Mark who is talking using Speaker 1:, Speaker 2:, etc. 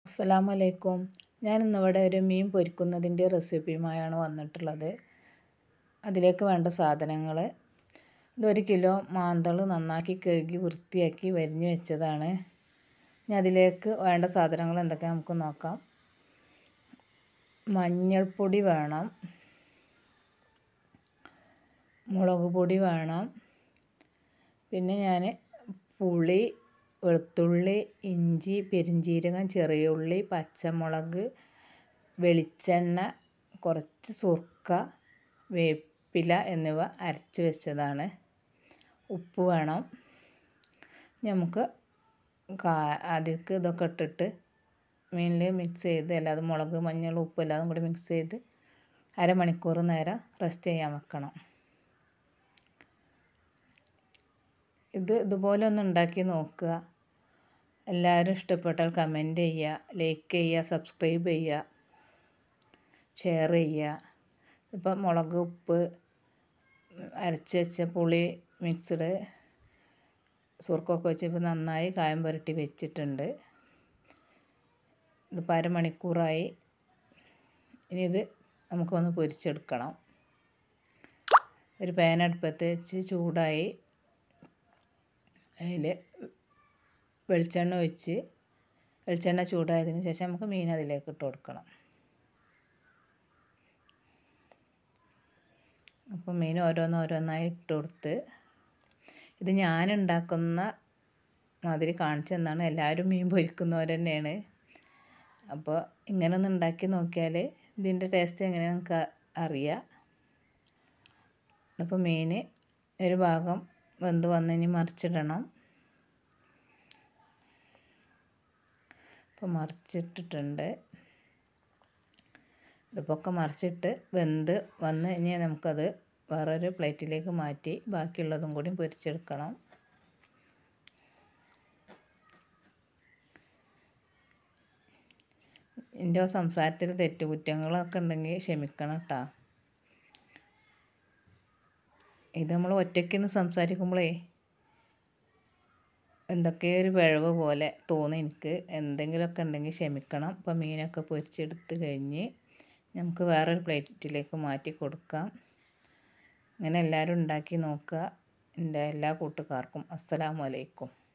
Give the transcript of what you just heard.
Speaker 1: അസ്സലാമു അലൈക്കും ഞാൻ ഇന്നിവിടെ ഒരു മീൻ പൊരിക്കുന്നതിൻ്റെ റെസിപ്പിയുമായാണ് വന്നിട്ടുള്ളത് അതിലേക്ക് വേണ്ട സാധനങ്ങൾ ഇതൊരു കിലോ മാന്തൾ നന്നാക്കി കഴുകി വൃത്തിയാക്കി വരിഞ്ഞ് വെച്ചതാണ് ഇനി അതിലേക്ക് വേണ്ട സാധനങ്ങൾ എന്തൊക്കെയാണ് നമുക്ക് നോക്കാം മഞ്ഞൾപ്പൊടി വേണം മുളക് പൊടി വേണം പിന്നെ ഞാൻ പുളി വെളുത്തുള്ളി ഇഞ്ചി പെരിഞ്ജീരകം ചെറിയ ഉള്ളി പച്ചമുളക് വെളിച്ചെണ്ണ കുറച്ച് സുർക്ക വേപ്പില എന്നിവ അരച്ച് വെച്ചതാണ് ഉപ്പ് വേണം നമുക്ക് കാ അതിലേക്ക് ഇതൊക്കെ ഇട്ടിട്ട് മീനിൽ മിക്സ് ചെയ്ത് അല്ലാതെ മുളക് മഞ്ഞൾ ഉപ്പ് എല്ലാതും കൂടി മിക്സ് ചെയ്ത് അരമണിക്കൂർ നേരം റെസ്റ്റ് ചെയ്യാൻ വെക്കണം ഇത് ഇതുപോലെ ഒന്ന് ഉണ്ടാക്കി നോക്കുക എല്ലാവരും ഇഷ്ടപ്പെട്ടാൽ കമൻറ്റ് ചെയ്യുക ലൈക്ക് ചെയ്യുക സബ്സ്ക്രൈബ് ചെയ്യുക ഷെയർ ചെയ്യുക ഇപ്പം മുളക് ഉപ്പ് അരച്ച് വെച്ച പുളി മിക്സ്ഡ് സുർക്കൊക്കെ വെച്ച് ഇപ്പോൾ നന്നായി കായം പുരട്ടി വെച്ചിട്ടുണ്ട് ഇതിപ്പോൾ അരമണിക്കൂറായി ഇനി ഇത് നമുക്കൊന്ന് പൊരിച്ചെടുക്കണം ഒരു പാൻ അടുപ്പത്ത് വെച്ച് ചൂടായി അതിൽ വെളിച്ചെണ്ണ ഒഴിച്ച് വെളിച്ചെണ്ണ ചൂടായതിന് ശേഷം നമുക്ക് മീൻ അതിലേക്ക് ഇട്ട് കൊടുക്കണം അപ്പോൾ മീൻ ഓരോന്നോരോന്നായി ഇട്ട് കൊടുത്ത് ഇത് ഞാൻ ഉണ്ടാക്കുന്ന മാതിരി കാണിച്ചു തന്നാണ് എല്ലാവരും മീൻ പൊരിക്കുന്നവർ തന്നെയാണ് അപ്പോൾ ഇങ്ങനെ ഒന്ന് ഉണ്ടാക്കി നോക്കിയാൽ ഇതിൻ്റെ ടേസ്റ്റ് എങ്ങനെയാണ് നമുക്ക് അറിയാം അപ്പോൾ മീൻ ഒരു ഭാഗം വെന്ത് വന്ന് ഇനി മറിച്ചിടണം ഇപ്പോൾ മറിച്ചിട്ടിട്ടുണ്ട് ഇതിപ്പോൾ ഒക്കെ മറിച്ചിട്ട് വെന്ത് വന്ന് ഇനി നമുക്കത് വേറൊരു പ്ലേറ്റിലേക്ക് മാറ്റി ബാക്കിയുള്ളതും കൂടി പൊരിച്ചെടുക്കണം എൻ്റെ സംസാരത്തിൽ തെറ്റുകുറ്റങ്ങളൊക്കെ ഉണ്ടെങ്കിൽ ക്ഷമിക്കണം കേട്ടോ ഇത് നമ്മൾ ഒറ്റയ്ക്ക് സംസാരിക്കുമ്പോഴേ എന്തൊക്കെ ഒരു പിഴവ് പോലെ തോന്നി എനിക്ക് എന്തെങ്കിലുമൊക്കെ ഉണ്ടെങ്കിൽ ക്ഷമിക്കണം അപ്പോൾ മീനൊക്കെ പൊരിച്ചെടുത്ത് കഴിഞ്ഞ് നമുക്ക് വേറൊരു പ്ലേറ്റിലേക്ക് മാറ്റി കൊടുക്കാം അങ്ങനെ എല്ലാവരും ഉണ്ടാക്കി നോക്കുക എൻ്റെ എല്ലാ കൂട്ടുകാർക്കും അസ്സലാമു അലൈക്കും